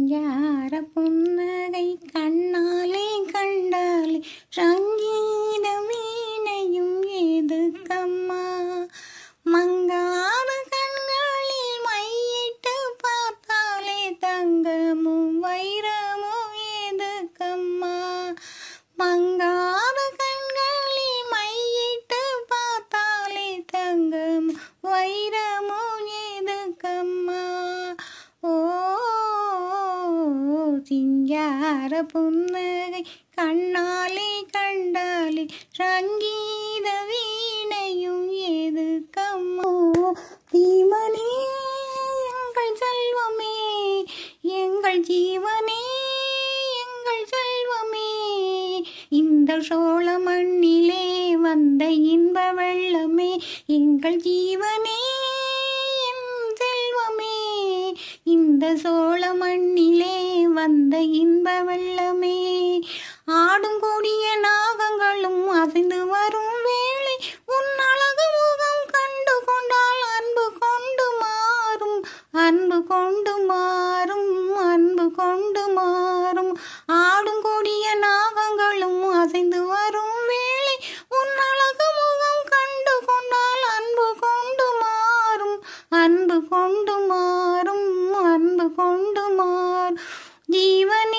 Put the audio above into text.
சிங்கார புன்னகை கண்ணாலே கண்டாலே சங்கீத வீணையும் ஏதுக்கம்மா மங்காத கண்களில் மையிட்டு பார்த்தாலே தங்கமும் வைரமும் ஏதுக்கம்மா மங்காத கண்களில் மையிட்டு பார்த்தாலே தங்கம் வைரமும் ஏதுக்கம்மா ஓ சிங்கார புன்னகை கண்ணாலே கண்டாலே சங்கீத வீணையும் ஏதுக்கம்மா தீமனே எங்கள் செல்வமே எங்கள் ஜீவனே எங்கள் செல்வமே இந்த சோழ மண்ணிலே வந்த இன்ப வெள்ளமே எங்கள் ஜீவனே என் செல்வமே இந்த சோழ மண்ணிலே வந்த இன்ப வெள்ளமே ஆடும் கொடிய நாகங்களும் அசைந்து வரும் வேளை உன் அழகு முகம் கண்டு கொண்டால் அன்பு கொண்டு மாறும் அன்பு கொண்டு மாறும் அன்பு கொண்டு மாறும் ஆடும் கொடிய நாகங்களும் அசைந்து வரும் வேளை உன் அழகு முகம் கண்டு கொண்டால் அன்பு கொண்டு மாறும் அன்பு கொண்டு மாறும் அன்பு கொண்டு மாறும் ஜீவனே